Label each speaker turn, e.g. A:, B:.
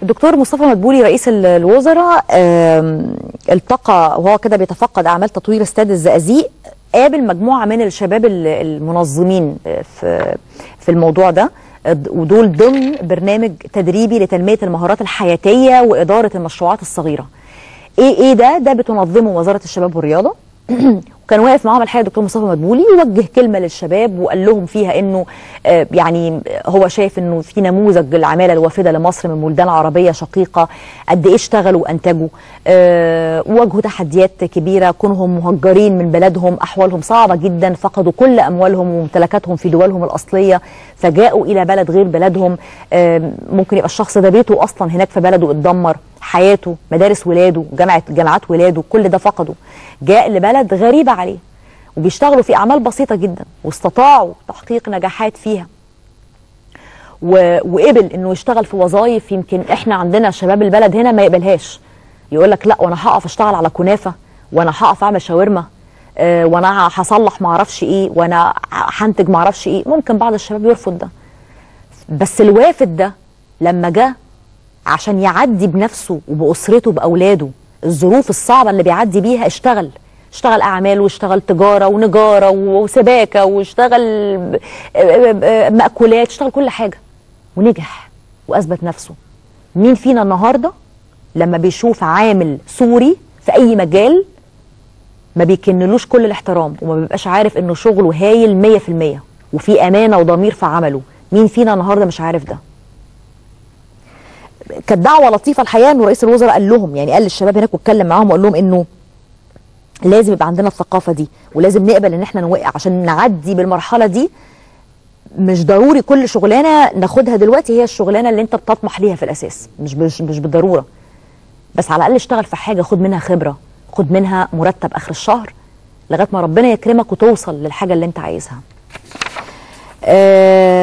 A: الدكتور مصطفى مدبولي رئيس ال- الوزراء آم، التقى وهو كده بيتفقد اعمال تطوير استاد الزقازيق قابل مجموعه من الشباب ال- المنظمين آه، في في الموضوع ده آه، ودول ضمن برنامج تدريبي لتنميه المهارات الحياتيه واداره المشروعات الصغيره. ايه ايه ده؟ ده بتنظمه وزاره الشباب والرياضه وكان واقف معاهم الحقيقه الدكتور مصطفى مدبولي ووجه كلمه للشباب وقال لهم فيها انه آه، يعني هو شايف انه في نموذج العماله الوافده لمصر من بلدان عربيه شقيقه قد ايه اشتغلوا وانتجوا آه، واجهوا تحديات كبيره كونهم مهجرين من بلدهم احوالهم صعبه جدا فقدوا كل اموالهم وممتلكاتهم في دولهم الاصليه فجاءوا الى بلد غير بلدهم آه، ممكن يبقى الشخص ده بيته اصلا هناك في بلده اتدمر حياته مدارس ولاده جامعه جامعات ولاده كل ده فقده جاء لبلد غريبه عليه وبيشتغلوا في اعمال بسيطه جدا واستطاعوا تحقيق نجاحات فيها و... وقبل انه يشتغل في وظائف يمكن احنا عندنا شباب البلد هنا ما يقبلهاش يقول لك لا وانا هقف اشتغل على كنافه وانا هقف اعمل شاورما آه، وانا هصلح ما اعرفش ايه وانا هنتج ما اعرفش ايه ممكن بعض الشباب يرفض ده بس الوافد ده لما جه عشان يعدي بنفسه وبأسرته بأولاده الظروف الصعبة اللي بيعدي بيها اشتغل اشتغل أعمال واشتغل تجارة ونجارة وسباكة واشتغل ب- ب- ب- مأكولات اشتغل كل حاجة ونجح وأثبت نفسه مين فينا النهاردة لما بيشوف عامل سوري في أي مجال ما بيكنلوش كل الاحترام وما بيبقاش عارف انه شغله هايل مية في المية وفي امانة وضمير في عمله مين فينا النهاردة مش عارف ده كانت دعوه لطيفه الحقيقه انه رئيس الوزراء قال لهم يعني قال للشباب هناك واتكلم معاهم وقال لهم انه لازم يبقى عندنا الثقافه دي ولازم نقبل ان احنا نوقع عشان نعدي بالمرحله دي مش ضروري كل شغلانه ناخدها دلوقتي هي الشغلانه اللي انت بتطمح ليها في الاساس مش مش, مش بالضروره بس على الاقل اشتغل في حاجه خد منها خبره خد منها مرتب اخر الشهر لغايه ما ربنا يكرمك وتوصل للحاجه اللي انت عايزها آه